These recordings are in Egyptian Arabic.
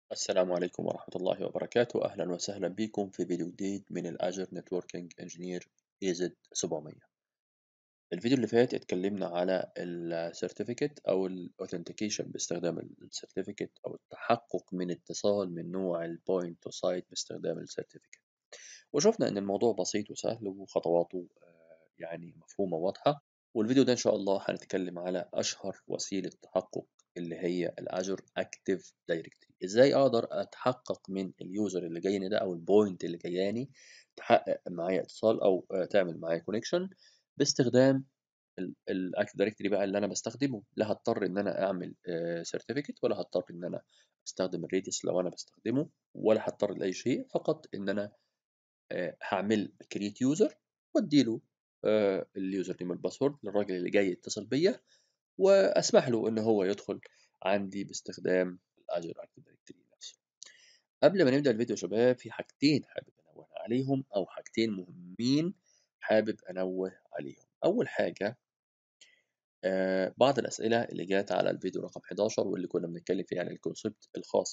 السلام عليكم ورحمة الله وبركاته أهلا وسهلا بكم في فيديو جديد من الأجر نتوركينج انجينير EZ 700 الفيديو اللي فات اتكلمنا على السيرتيفيكت أو الأوثنتيكيشن باستخدام السيرتيفيكت أو التحقق من اتصال من نوع البوينت تو سايت باستخدام السيرتيفيكت وشفنا إن الموضوع بسيط وسهل وخطواته يعني مفهومة وواضحة والفيديو ده إن شاء الله هنتكلم على أشهر وسيلة تحقق اللي هي الأجر أكتيف دايركتري إزاي أقدر أتحقق من اليوزر اللي جايني ده أو البوينت اللي جاياني تحقق معايا اتصال أو تعمل معايا كونكشن باستخدام الاكتيف دايركتري بقى اللي انا بستخدمه لا هضطر ان انا اعمل سيرتيفيكت ولا هضطر ان انا استخدم الريديس لو انا بستخدمه ولا هضطر لاي شيء فقط ان انا هعمل كريت يوزر واديله اليوزر نيم والباسورد للراجل اللي جاي يتصل بيا واسمح له ان هو يدخل عندي باستخدام الاجر اكتيف دايركتري نفسه قبل ما نبدا الفيديو يا شباب في حاجتين حابب انوه عليهم او حاجتين مهمين حابب انوه عليهم اول حاجه آه بعض الاسئله اللي جات على الفيديو رقم 11 واللي كنا بنتكلم فيه عن الكونسبت الخاص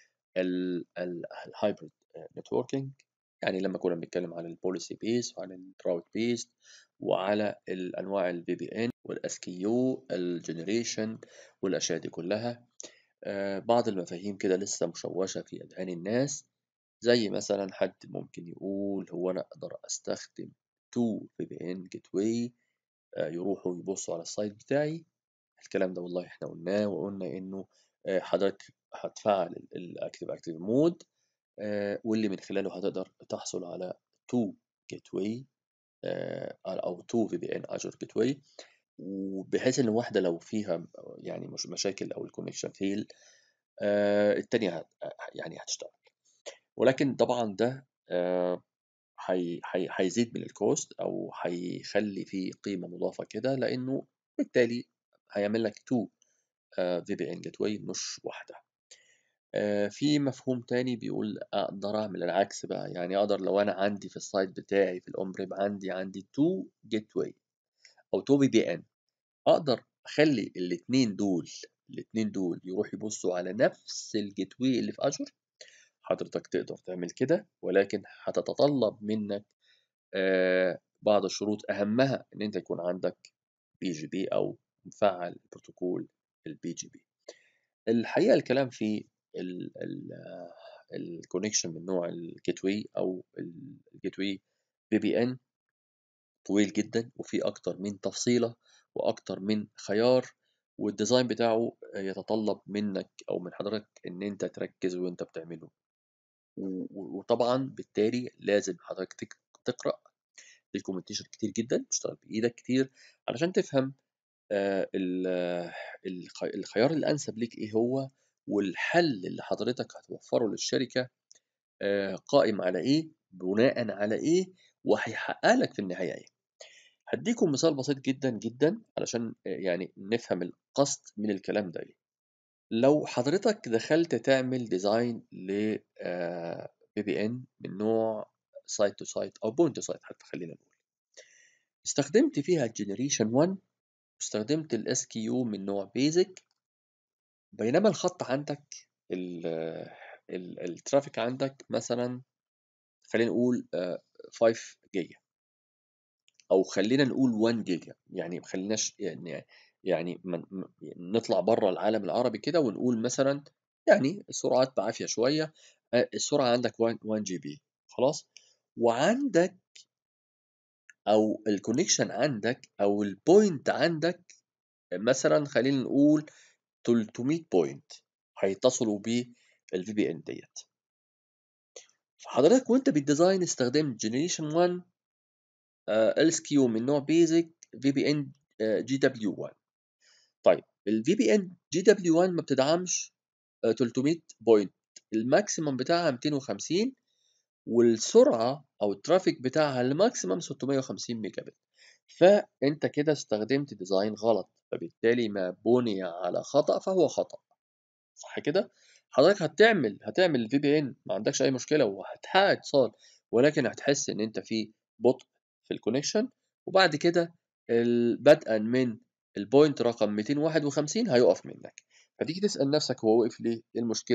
بالهايبرد نتوركينج يعني لما كنا بنتكلم عن البوليسي بيس وعن الراوت بيس وعلى الانواع الفي بي ان والاس كيو الجنريشن والاشياء دي كلها آه بعض المفاهيم كده لسه مشوشه في اذهان الناس زي مثلا حد ممكن يقول هو انا اقدر استخدم تو في بي ان جيت واي يروحوا يبصوا على السايت بتاعي الكلام ده والله احنا قلناه وقلنا انه آه حضرتك هتفعل الاكتيف اكتيف مود واللي من خلاله هتقدر تحصل على تو جيت واي او تو في بي ان اجر جيت واي وبحيث ان واحده لو فيها يعني مش مشاكل او الكونكشن فيل التانية يعني هتشتغل ولكن طبعا ده هيزيد من الكوست او هيخلي فيه قيمه مضافه كده لانه بالتالي هيعمل لك تو في بي ان جيت واي مش واحده في مفهوم تاني بيقول اقدر اعمل العكس بقى يعني اقدر لو انا عندي في السايت بتاعي في الاون بريم عندي عندي تو جيت واي او تو في بي ان اقدر اخلي الاثنين دول الاثنين دول يروحوا يبصوا على نفس الجيت واي اللي في اجر حضرتك تقدر تعمل كده ولكن هتتطلب منك آه بعض الشروط اهمها ان انت يكون عندك بي جي بي او مفعل بروتوكول البي جي بي الحقيقه الكلام في الكونكشن من نوع الجيت واي او الجيت واي بي بي ان طويل جدا وفي اكتر من تفصيله واكتر من خيار والديزاين بتاعه يتطلب منك او من حضرتك ان انت تركز وانت بتعمله وطبعا بالتالي لازم حضرتك تقرا الكومنتيشن كتير جدا تشتغل بايدك كتير علشان تفهم الخيار الانسب ليك ايه هو والحل اللي حضرتك هتوفره للشركه قائم على ايه بناء على ايه وهيحقق لك في النهايه ايه هديكم مثال بسيط جدا جدا علشان يعني نفهم القصد من الكلام ده ايه لو حضرتك دخلت تعمل ديزاين ل بي بي ان من نوع سايت تو سايت او بوينت تو سايت حتى خلينا نقول استخدمت فيها جنريشن 1 واستخدمت الاس كيو من نوع بيزك بينما الخط عندك الترافيك عندك مثلا خلينا نقول 5 جيجا او خلينا نقول 1 جيجا يعني ما خليناش يعني يعني من نطلع بره العالم العربي كده ونقول مثلا يعني السرعات بعافيه شويه السرعه عندك 1 جي بي خلاص وعندك او الكونكشن عندك او البوينت عندك مثلا خلينا نقول 300 بوينت هيتصلوا بالفي بي ان ديت فحضرتك وانت بالديزاين استخدمت جنريشن 1 ال كيو من نوع بيزك في بي ان جي دبليو 1 طيب الفي بي ان جي دبليو 1 ما بتدعمش 300 بوينت الماكسيمم بتاعها 250 والسرعه او الترافيك بتاعها الماكسيمم 650 ميجا بت فانت كده استخدمت ديزاين غلط فبالتالي ما بني على خطا فهو خطا صح كده حضرتك هتعمل هتعمل الفي بي ان ما عندكش اي مشكله وهتحقق اتصال ولكن هتحس ان انت في بطء في الكونكشن وبعد كده بدءا من البوينت رقم 251 هيقف منك فتيجي تسال نفسك هو وقف ليه ايه المشكله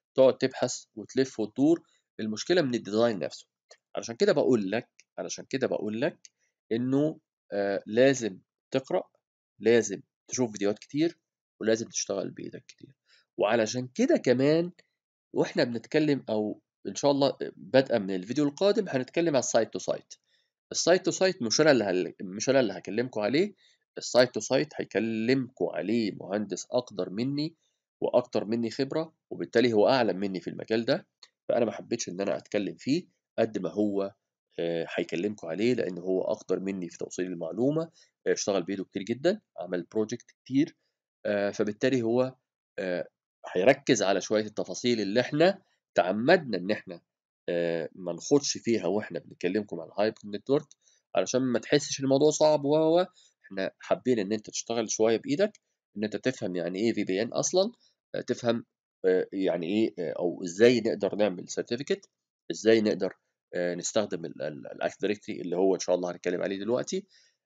تقعد تبحث وتلف وتدور المشكله من الديزاين نفسه علشان كده بقول لك علشان كده بقول لك انه آه لازم تقرا لازم تشوف فيديوهات كتير ولازم تشتغل بايدك كتير وعلشان كده كمان واحنا بنتكلم او ان شاء الله بدءا من الفيديو القادم هنتكلم على السايت تو سايت السايت تو سايت مش انا اللي هل... مش انا اللي هكلمكم عليه السايت تو سايت هيكلمكم عليه مهندس اقدر مني واكتر مني خبره وبالتالي هو اعلم مني في المجال ده فانا ما حبيتش ان انا اتكلم فيه قد ما هو هيكلمكم عليه لان هو اكتر مني في توصيل المعلومه اشتغل بايده كتير جدا عمل بروجكت كتير فبالتالي هو هيركز على شويه التفاصيل اللي احنا تعمدنا ان احنا ما نخدش فيها واحنا بنكلمكم عن الهايب نتورك علشان ما تحسش الموضوع صعب و احنا حابين ان انت تشتغل شويه بايدك ان انت تفهم يعني ايه في بي ان اصلا تفهم يعني ايه او ازاي نقدر نعمل سيرتيفيكت ازاي نقدر نستخدم الاكت دايركتري اللي هو ان شاء الله هنتكلم عليه دلوقتي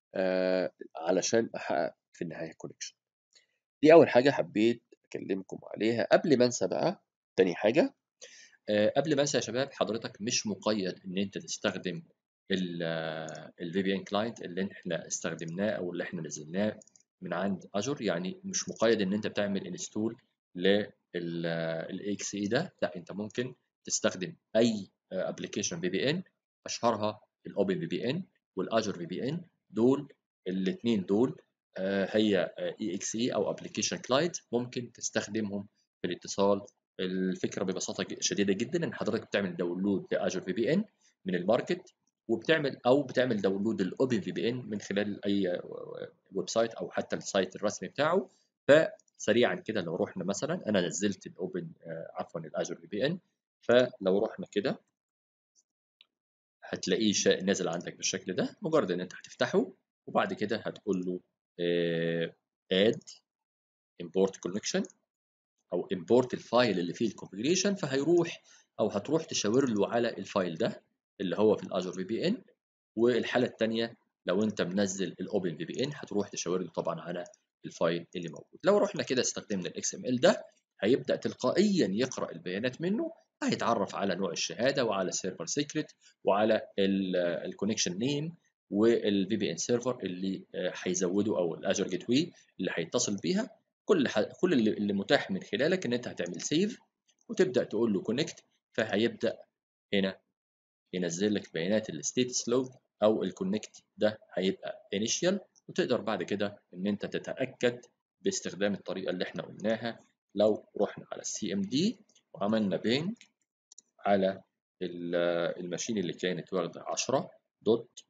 علشان احقق في النهايه كونكشن دي اول حاجه حبيت اكلمكم عليها قبل ما انسى بقى تاني حاجه قبل ما انسى يا شباب حضرتك مش مقيد ان انت تستخدم الفي بي ان كلاينت اللي احنا استخدمناه او اللي احنا نزلناه من عند اجور يعني مش مقيد ان انت بتعمل انستول للاكس اي ده لا انت ممكن تستخدم اي ابلكيشن في بي ان اشهرها الاوبن في بي ان والاجور في بي ان دول الاثنين دول هي اي اكس اي او ابلكيشن كلاينت ممكن تستخدمهم في الاتصال الفكره ببساطه شديده جدا ان حضرتك بتعمل داونلود لاجور في بي ان من الماركت وبتعمل او بتعمل داونلود الاوبن في بي ان من خلال اي ويب سايت او حتى السايت الرسمي بتاعه فسريعا كده لو رحنا مثلا انا نزلت الاوبن عفوا الاجور في بي ان فلو رحنا كده هتلاقيه نازل عندك بالشكل ده مجرد ان انت هتفتحه وبعد كده هتقول له اد import connection او import الفايل اللي فيه الكونفجريشن فهيروح او هتروح تشاور له على الفايل ده اللي هو في الاجر في بي ان والحاله الثانيه لو انت منزل الاوبن في بي ان هتروح تشاور له طبعا على الفايل اللي موجود لو رحنا كده استخدمنا الاكس ام ال ده هيبدا تلقائيا يقرا البيانات منه هيتعرف على نوع الشهاده وعلى السيرفر سيكريت وعلى الكونكشن نيم والفي بي ان سيرفر اللي هيزوده او الاجر جيت واي اللي هيتصل بيها كل ح... كل اللي, اللي متاح من خلالك ان انت هتعمل سيف وتبدا تقول له كونكت فهيبدا هنا ينزل لك بيانات الستيتس لوج او الكونكت ده هيبقى انيشال وتقدر بعد كده ان انت تتاكد باستخدام الطريقه اللي احنا قلناها لو رحنا على السي ام دي وعملنا بينج على الماشين اللي كانت واخده 10 دوت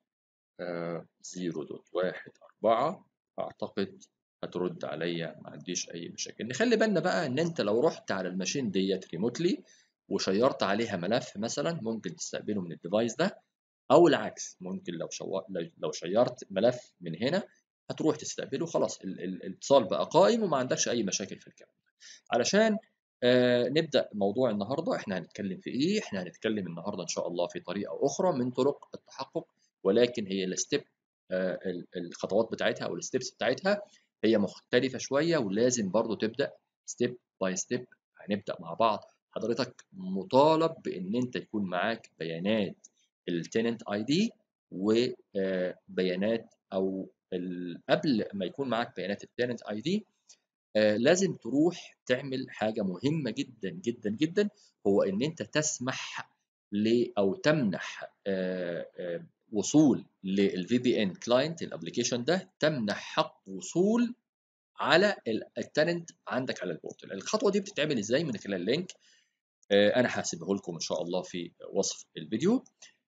0 دوت 1 4 اعتقد هترد عليا ما عنديش اي مشاكل نخلي بالنا بقى ان انت لو رحت على الماشين ديت ريموتلي وشيرت عليها ملف مثلا ممكن تستقبله من الديفايس ده او العكس ممكن لو شو... لو شيرت ملف من هنا هتروح تستقبله خلاص الاتصال بقى قائم وما عندكش اي مشاكل في الكلام علشان آه نبدا موضوع النهارده احنا هنتكلم في ايه احنا هنتكلم النهارده ان شاء الله في طريقه اخرى من طرق التحقق ولكن هي الستيب آه الخطوات بتاعتها او الستبس بتاعتها هي مختلفه شويه ولازم برضو تبدا ستيب باي ستيب هنبدا مع بعض حضرتك مطالب بان انت يكون معاك بيانات التننت اي دي وبيانات او قبل ما يكون معاك بيانات التننت اي دي لازم تروح تعمل حاجه مهمه جدا جدا جدا هو ان انت تسمح ل او تمنح آآ آآ وصول للفي بي ان كلاينت الابلكيشن ده تمنح حق وصول على التننت عندك على البورتال الخطوه دي بتتعمل ازاي من خلال لينك انا هسيبه لكم ان شاء الله في وصف الفيديو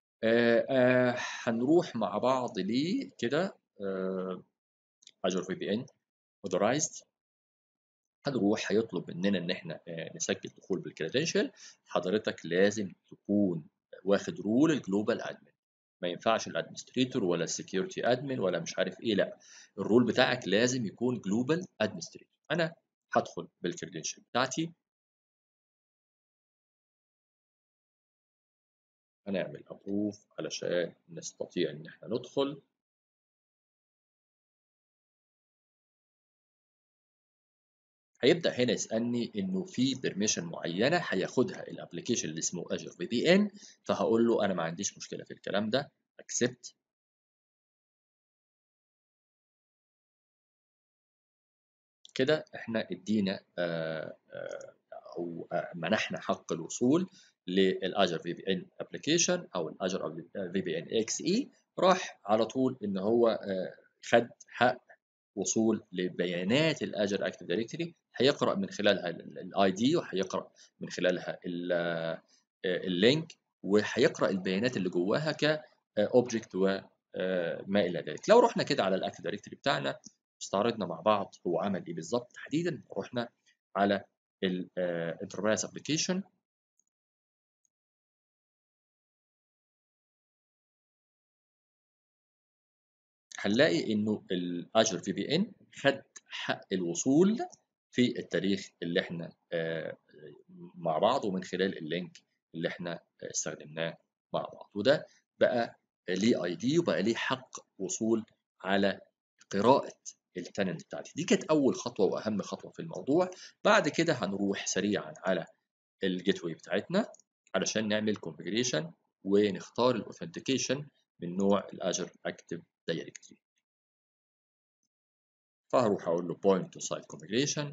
هنروح مع بعض ليه كده اجر في بي ان اوثرايزد هنروح هيطلب مننا ان احنا نسجل دخول بالكريدنشال حضرتك لازم تكون واخد رول الجلوبال ادمن ما ينفعش الادمنستريتور ولا السكيورتي ادمن ولا مش عارف ايه لا الرول بتاعك لازم يكون جلوبال ادمنستريتور انا هدخل بالكريدنشال بتاعتي هنعمل ابروف علشان نستطيع ان احنا ندخل هيبدا هنا يسالني انه في بيرميشن معينه هياخدها الابلكيشن اللي اسمه اجر في بي ان فهقول له انا ما عنديش مشكله في الكلام ده اكسبت كده احنا ادينا آه، آه، او آه، منحنا حق الوصول للاجر في بي ان ابلكيشن او الاجر في بي ان اكس اي راح على طول ان هو خد حق وصول لبيانات الاجر اكتف دايركتوري هيقرا من خلالها الاي دي وهيقرا من خلالها اللينك وهيقرا البيانات اللي جواها كاوبجكت وما الى ذلك لو رحنا كده على الاكتف دايركتوري بتاعنا استعرضنا مع بعض هو عمل ايه بالظبط تحديدا رحنا على الانتربرايز ابلكيشن هنلاقي انه الاجر في بي ان خد حق الوصول في التاريخ اللي احنا مع بعض ومن خلال اللينك اللي احنا استخدمناه مع بعض وده بقى ليه اي دي وبقى ليه حق وصول على قراءة التننت بتاعتي دي كانت اول خطوة واهم خطوة في الموضوع بعد كده هنروح سريعا على الجيت واي بتاعتنا علشان نعمل كونفيجريشن ونختار الاوثنتيكيشن من نوع الاجر اكتف دايركتري فهروح اقول له point to site configuration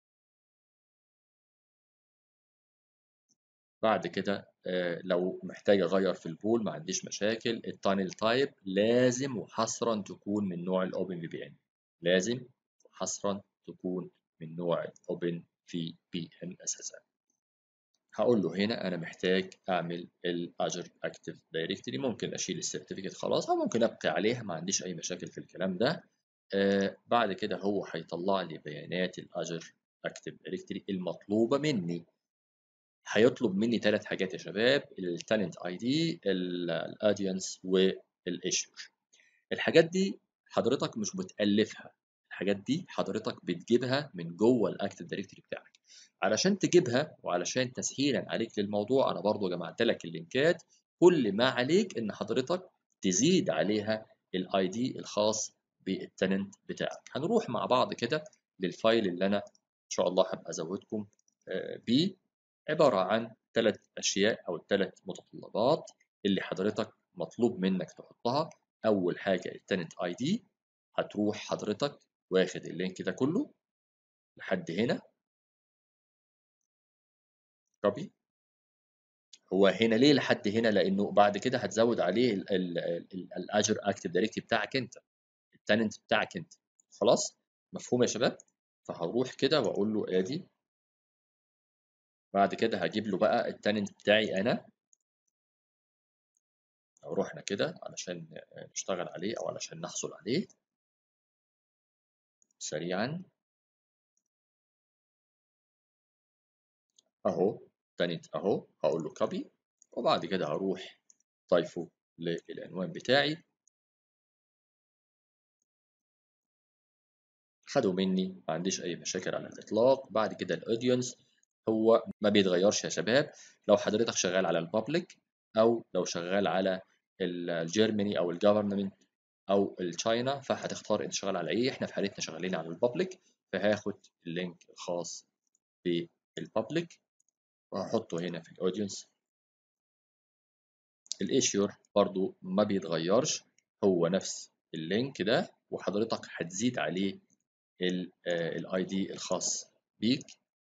بعد كده لو محتاج اغير في البول ما عنديش مشاكل التانل تايب لازم وحصرا تكون من نوع الاوبن في بي ان لازم وحصرا تكون من نوع الاوبن في بي ان اساسا هقول له هنا انا محتاج اعمل الاجر اكتف دايركتري ممكن اشيل السيرتيفيكت خلاص او ممكن ابقي عليها ما عنديش اي مشاكل في الكلام ده آه بعد كده هو هيطلع لي بيانات الاجر اكتف دايركتري المطلوبه مني هيطلب مني ثلاث حاجات يا شباب التالنت اي دي الاودينس والايشور الحاجات دي حضرتك مش بتالفها الحاجات دي حضرتك بتجيبها من جوه الاكتف دايركتري بتاعك علشان تجيبها وعلشان تسهيلا عليك للموضوع انا برضو جمعت لك اللينكات كل ما عليك ان حضرتك تزيد عليها الاي دي الخاص بالتننت بتاعك هنروح مع بعض كده للفايل اللي انا ان شاء الله هبقى ازودكم بيه عباره عن ثلاث اشياء او ثلاث متطلبات اللي حضرتك مطلوب منك تحطها اول حاجه التننت اي دي هتروح حضرتك واخد اللينك ده كله لحد هنا كوبي هو هنا ليه لحد هنا لانه بعد كده هتزود عليه الاجر اكتف دايركتري بتاعك انت التننت بتاعك انت خلاص مفهوم يا شباب فهروح كده واقول له ادي بعد كده هجيب له بقى التننت بتاعي انا لو رحنا كده علشان نشتغل عليه او علشان نحصل عليه سريعا اهو تننت اهو هقول له كوبي وبعد كده هروح ضيفه للعنوان بتاعي خدوا مني ما عنديش اي مشاكل على الاطلاق بعد كده الاودينس هو ما بيتغيرش يا شباب لو حضرتك شغال على البابليك او لو شغال على الجيرماني او الجفرمنت او التشاينا فهتختار انت شغال على ايه احنا في حالتنا شغالين على البابليك فهاخد اللينك الخاص بالبابليك وهحطه هنا في الاودينس الايشيور برضو ما بيتغيرش هو نفس اللينك ده وحضرتك هتزيد عليه الاي دي الخاص بيك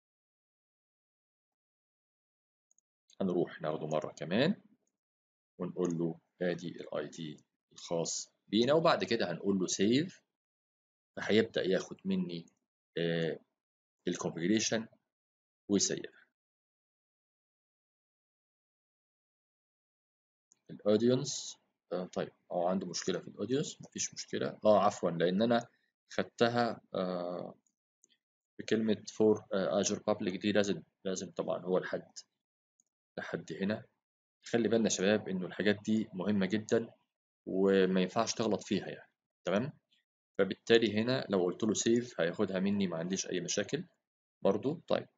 هنروح ناخده مرة كمان ونقول له ادي الاي دي الخاص بينا وبعد كده هنقول له سيف فهيبدأ ياخد مني الكونفيجريشن ويسيبها الاودينس آه طيب اه عنده مشكلة في الاودينس مفيش مشكلة اه عفوا لان انا خدتها آه بكلمة فور اجر بابليك دي لازم لازم طبعا هو لحد لحد هنا خلي بالنا يا شباب انه الحاجات دي مهمة جدا وما ينفعش تغلط فيها يعني تمام فبالتالي هنا لو قلت له سيف هياخدها مني ما عنديش اي مشاكل برضو طيب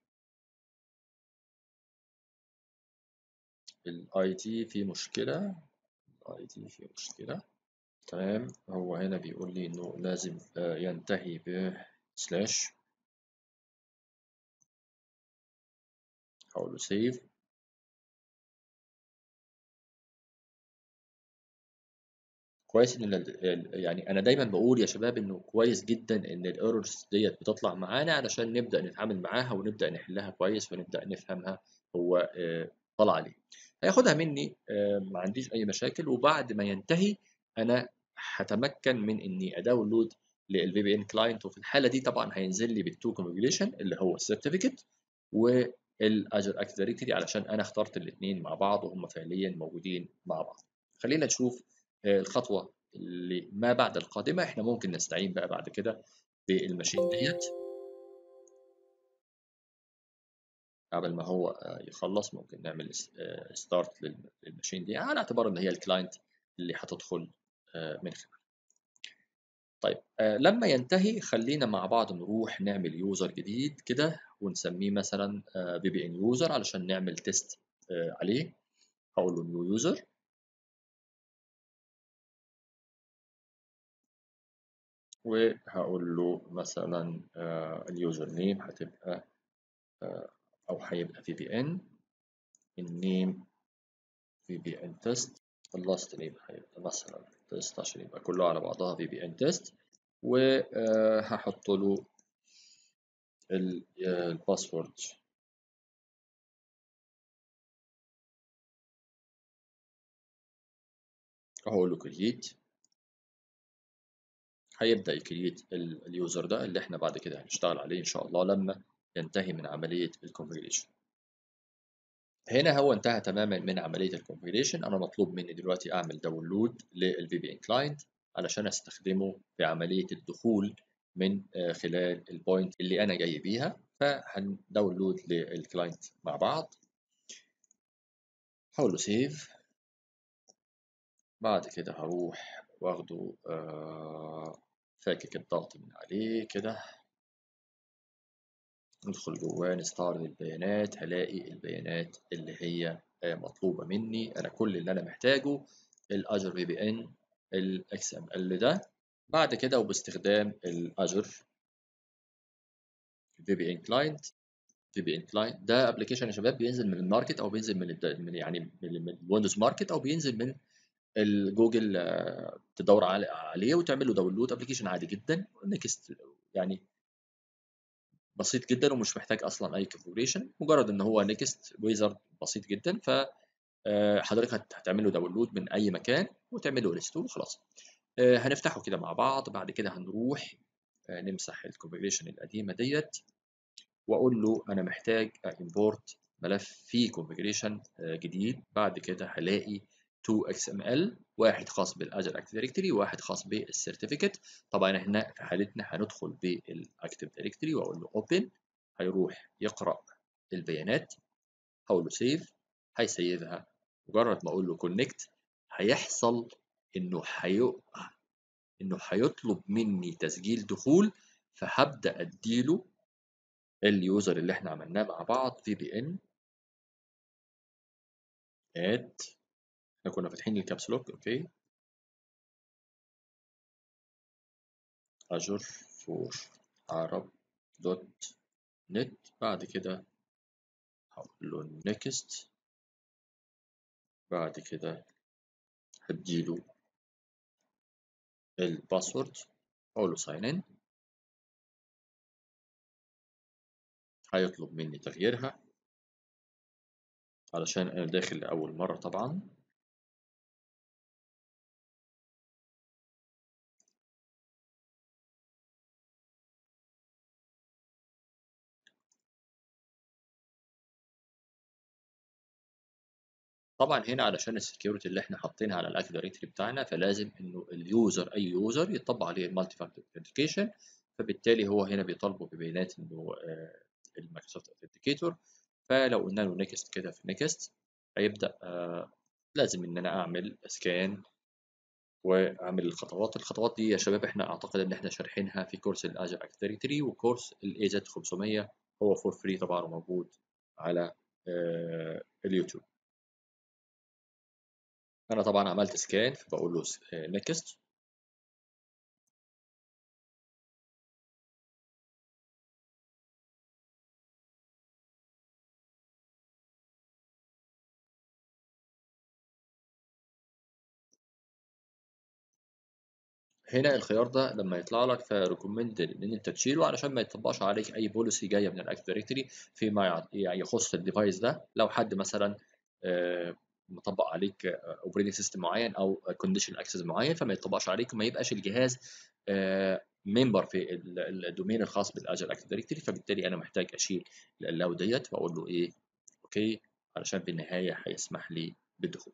الاي تي في مشكلة الاي تي في مشكلة تمام هو هنا بيقول لي انه لازم ينتهي ب سلاش هقول له سيف كويس ان ال- يعني انا دايما بقول يا شباب انه كويس جدا ان الايرورز ديت بتطلع معانا علشان نبدا نتعامل معاها ونبدا نحلها كويس ونبدا نفهمها هو آه، طلع ليه هياخدها مني آه، ما عنديش اي مشاكل وبعد ما ينتهي انا هتمكن من اني اداونلود للفي بي ان كلاينت وفي الحاله دي طبعا هينزل لي بالتو كونفيجريشن اللي هو السيرتيفيكت والاجر اكت دايركتري علشان انا اخترت الاثنين مع بعض وهم فعليا موجودين مع بعض خلينا نشوف آه، الخطوه اللي ما بعد القادمه احنا ممكن نستعين بقى بعد كده بالماشين ديت قبل ما هو آه، يخلص ممكن نعمل ستارت للماشين دي على اعتبار ان هي الكلاينت اللي هتدخل آه، من خلالها طيب آه، لما ينتهي خلينا مع بعض نروح نعمل يوزر جديد كده ونسميه مثلا في بي ان يوزر علشان نعمل تيست عليه هقول له نيو يوزر وهقول له مثلا اليوزر نيم هتبقى آه، او هيبقى في بي ان النيم في بي ان تيست اللاست نيم هيبقى مثلا تيست عشان يبقى كله على بعضها في بي ان تيست وهحط له الباسورد هقول له كرييت هيبدأ يكريت اليوزر ده اللي احنا بعد كده هنشتغل عليه ان شاء الله لما ينتهي من عملية الكونفيجريشن هنا هو انتهى تماما من عملية الكونفيجريشن انا مطلوب مني دلوقتي اعمل داونلود للفي بي ان كلاينت علشان استخدمه في عملية الدخول من خلال البوينت اللي انا جاي بيها فهنداونلود للكلاينت مع بعض هقول له سيف بعد كده هروح واخده فاكك الضغط من عليه كده ندخل جواه نستعرض البيانات هلاقي البيانات اللي هي مطلوبة مني أنا كل اللي أنا محتاجه الأجر في بي إن الإكس إم إل ده بعد كده وباستخدام الأجر في بي إن كلاينت في بي إن كلاينت ده أبلكيشن يا شباب بينزل من الماركت أو بينزل من, الد... من يعني من الويندوز ماركت أو بينزل من الجوجل تدور عليه وتعمل له داونلود أبلكيشن عادي جدا نكست يعني بسيط جدا ومش محتاج اصلا اي كونفجريشن مجرد ان هو نيكست ويزرد بسيط جدا ف حضرتك هتعمل له داونلود من اي مكان وتعمل له انستول وخلاص هنفتحه كده مع بعض بعد كده هنروح نمسح الكونفجريشن القديمه ديت واقول له انا محتاج امبورت ملف فيه كونفجريشن جديد بعد كده هلاقي 2 XML واحد خاص بالاجر اكتيف دايركتوري وواحد خاص بالسيرتيفيكت طبعا احنا في حالتنا هندخل بالاكتيف دايركتوري واقول له اوبن هيروح يقرا البيانات هقول له سيف هيسيبها مجرد ما اقول له كونكت هيحصل انه حيو... انه هيطلب مني تسجيل دخول فهبدا اديله اليوزر اللي احنا عملناه مع بعض في بي ان اد احنا كنا فاتحين الكابس لوك اوكي اجر فور عرب دوت نت بعد كده هقول له نيكست بعد كده هديله الباسورد اقول له ساين ان هيطلب مني تغييرها علشان انا داخل لاول مره طبعا طبعا هنا علشان السكيورتي اللي احنا حاطينها على الاكتيف دايركتوري بتاعنا فلازم انه اليوزر اي يوزر يطبق عليه المالتي فاكتور اثنتيكيشن فبالتالي هو هنا بيطالبه ببيانات انه المايكروسوفت اثنتيكيتور فلو قلنا له نيكست كده في نيكست هيبدا آه لازم ان انا اعمل سكان واعمل الخطوات الخطوات دي يا شباب احنا اعتقد ان احنا شارحينها في كورس الاجر اكتيف دايركتوري وكورس الاي زد 500 هو فور فري طبعا وموجود على آه اليوتيوب انا طبعا عملت سكان فبقول له نيكست هنا الخيار ده لما يطلع لك فريكومند ان انت تشيله علشان ما يطبقش عليك اي بوليسي جايه من الاكتف دايركتوري فيما يخص الديفايس ده لو حد مثلا آه، مطبق عليك اوبريتنج سيستم معين او كونديشن اكسس معين فما يطبقش عليك وما يبقاش الجهاز ممبر في الدومين الخاص بالاجر اكتف دايركتوري فبالتالي انا محتاج اشيل الالاو ديت واقول له ايه اوكي علشان في النهايه هيسمح لي بالدخول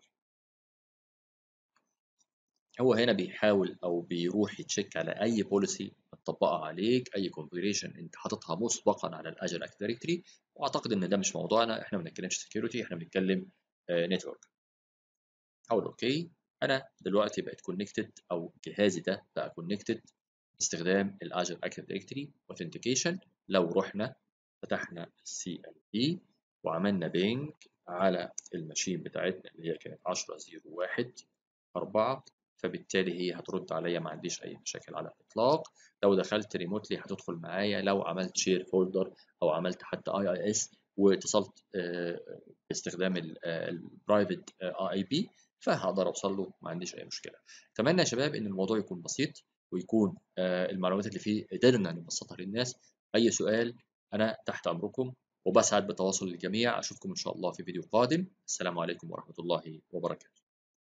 هو هنا بيحاول او بيروح يتشيك على اي بوليسي مطبقه عليك اي كونفيجريشن انت حاططها مسبقا على الاجر اكتف دايركتوري واعتقد ان ده مش موضوعنا احنا ما بنتكلمش سكيورتي احنا بنتكلم نتورك اقول اوكي انا دلوقتي بقيت كونكتد او جهازي ده بقى كونكتد باستخدام الاجر اكتف دايركتوري اوثنتيكيشن لو رحنا فتحنا السي ال بي وعملنا بينج على الماشين بتاعتنا اللي هي كانت 1001 4 فبالتالي هي هترد عليا ما عنديش اي مشاكل على الاطلاق لو دخلت ريموتلي هتدخل معايا لو عملت شير فولدر او عملت حتى اي اي اس واتصلت باستخدام البرايفت اي اي بي فهقدر اوصل له ما عنديش اي مشكله اتمنى يا شباب ان الموضوع يكون بسيط ويكون المعلومات اللي فيه قدرنا نبسطها للناس اي سؤال انا تحت امركم وبسعد بتواصل الجميع اشوفكم ان شاء الله في فيديو قادم السلام عليكم ورحمه الله وبركاته